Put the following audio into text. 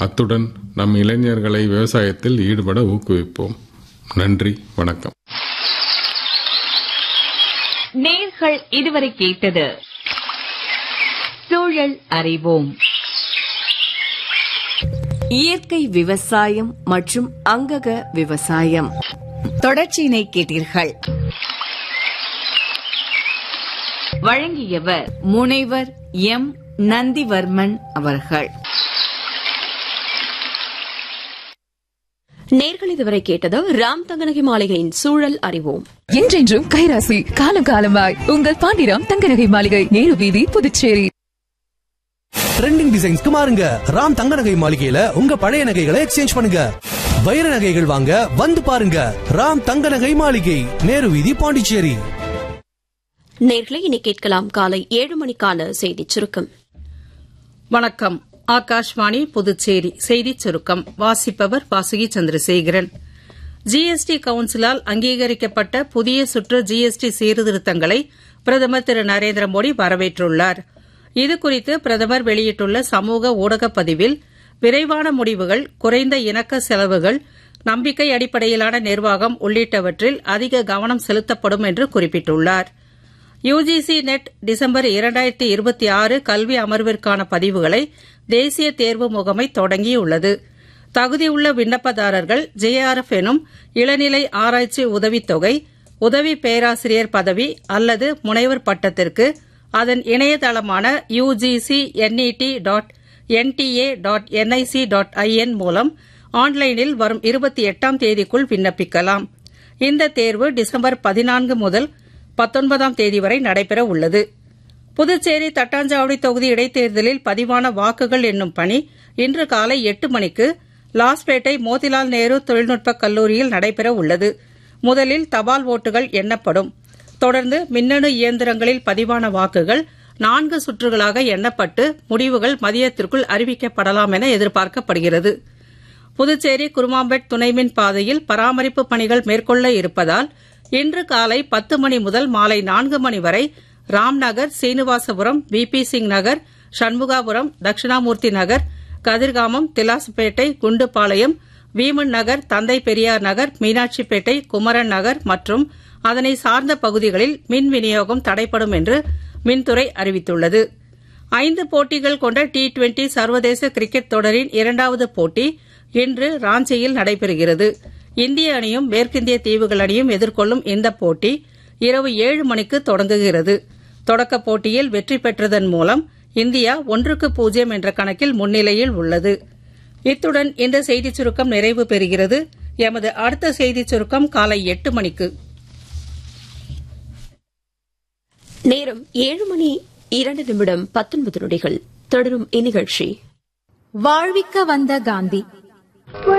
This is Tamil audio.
அத்துடன் நம் இளைஞர்களை விவசாயத்தில் ஈடுபட ஊக்குவிப்போம் நன்றி வணக்கம் நேர்கள் இதுவரை கேட்டது சூழல் அறிவோம் இயற்கை விவசாயம் மற்றும் அங்கக விவசாயம் தொடர்ச்சியினை கேட்டீர்கள் வழங்கியவர் முனைவர் எம் நந்திவர்மன் அவர்கள் நேர்கள் இதுவரை கேட்டது ராம் தங்கநகை மாளிகையின் சூழல் அறிவோம் என்றென்றும் கைராசி காலம் காலமாய் உங்கள் பாண்டிராம் தங்கநகை மாளிகை நேரு வீதி புதுச்சேரி ட்ரெண்டிங் டிசைன்ஸ்க்கு மாறுங்க ராம் தங்க நகை மாளிகையில உங்க பழைய நகைகளை எக்ஸ்சேஞ்ச் பண்ணுங்க வைர நகைகள் வாங்க வந்து பாருங்க ராம் தங்க நகை மாளிகை நேரு வீதி பாண்டிச்சேரி நேர்களை இனி கேட்கலாம் காலை ஏழு மணிக்கான செய்திச் சுருக்கம் வணக்கம் ஆகாஷ்வாணி புதுச்சேரி செய்திச் சுருக்கம் வாசிப்பவர் வாசுகி சந்திரசேகரன் ஜிஎஸ்டி கவுன்சிலால் அங்கீகரிக்கப்பட்ட புதிய சுற்று ஜிஎஸ்டி சீர்திருத்தங்களை பிரதமர் திரு நரேந்திர மோடி வரவேற்றுள்ளார் இதுகுறித்து பிரதமர் வெளியிட்டுள்ள சமூக ஊடகப் பதிவில் விரைவான முடிவுகள் குறைந்த இணக்க செலவுகள் நம்பிக்கை அடிப்படையிலான நிர்வாகம் உள்ளிட்டவற்றில் அதிக கவனம் செலுத்தப்படும் என்று குறிப்பிட்டுள்ளார் யுஜிசி நெட் டிசம்பர் இரண்டாயிரத்தி இருபத்தி ஆறு கல்வி அமர்விற்கான பதிவுகளை தேசிய தேர்வு முகமை தொடங்கியுள்ளது தகுதியுள்ள விண்ணப்பதாரர்கள் ஜேஆர்எஃப் எனும் இளநிலை ஆராய்ச்சி உதவித்தொகை உதவி பேராசிரியர் பதவி அல்லது முனைவர் பட்டத்திற்கு அதன் இணையதளமான UGC NET dot NTA dot NIC dot IN மூலம் ஆன்லைனில் வரும் இருபத்தி எட்டாம் தேதிக்குள் விண்ணப்பிக்கலாம் இந்த தேர்வு டிசம்பர் பதினான்கு முதல் பத்தொன்பதாம் தேதி வரை நடைபெற உள்ளது புதுச்சேரி தட்டாஞ்சாவடி தொகுதி இடைத்தேர்தலில் பதிவான வாக்குகள் எண்ணும் பணி இன்று காலை எட்டு மணிக்கு லாஸ்பேட்டை மோதிலால் நேரு தொழில்நுட்ப கல்லூரியில் நடைபெற உள்ளது முதலில் தபால் ஓட்டுகள் எண்ணப்படும் தொடர்ந்து மின்னணு இயந்திரங்களில் பதிவான வாக்குகள் நான்கு சுற்றுகளாக எண்ணப்பட்டு முடிவுகள் மதியத்திற்குள் அறிவிக்கப்படலாம் என எதிர்பார்க்கப்படுகிறது புதுச்சேரி குருமாம்பேட் துணைமின் பாதையில் பராமரிப்பு பணிகள் மேற்கொள்ள இருப்பதால் இன்று காலை பத்து மணி முதல் மாலை நான்கு மணி வரை ராம்நகர் சீனிவாசபுரம் விபி சிங் நகர் சண்முகாபுரம் தட்சிணாமூர்த்தி நகர் கதிர்காமம் திலாசுப்பேட்டை குண்டுபாளையம் வீமன் நகர் தந்தை பெரியார் நகர் மீனாட்சிப்பேட்டை குமரன் நகர் மற்றும் அதனை சார்ந்த பகுதிகளில் மின் விநியோகம் தடைப்படும் என்று மின்துறை அறிவித்துள்ளது ஐந்து போட்டிகள் கொண்ட டி டுவெண்டி சர்வதேச கிரிக்கெட் தொடரின் இரண்டாவது போட்டி இன்று ராஞ்சியில் நடைபெறுகிறது இந்திய அணியும் மேற்கிந்திய தீவுகள் அணியும் எதிர்கொள்ளும் இந்த போட்டி இரவு ஏழு மணிக்கு தொடங்குகிறது தொடக்கப் போட்டியில் வெற்றி பெற்றதன் மூலம் இந்தியா ஒன்றுக்கு பூஜ்ஜியம் என்ற கணக்கில் முன்னிலையில் உள்ளது இத்துடன் இந்த செய்திச் சுருக்கம் நிறைவு பெறுகிறது எமது அடுத்த செய்திச் சுருக்கம் காலை எட்டு மணிக்கு நேரம் ஏழு மணி இரண்டு நிமிடம் பத்தொன்பது நொடிகள் தொடரும் இந்நிகழ்ச்சி வாழ்விக்க வந்த காந்தி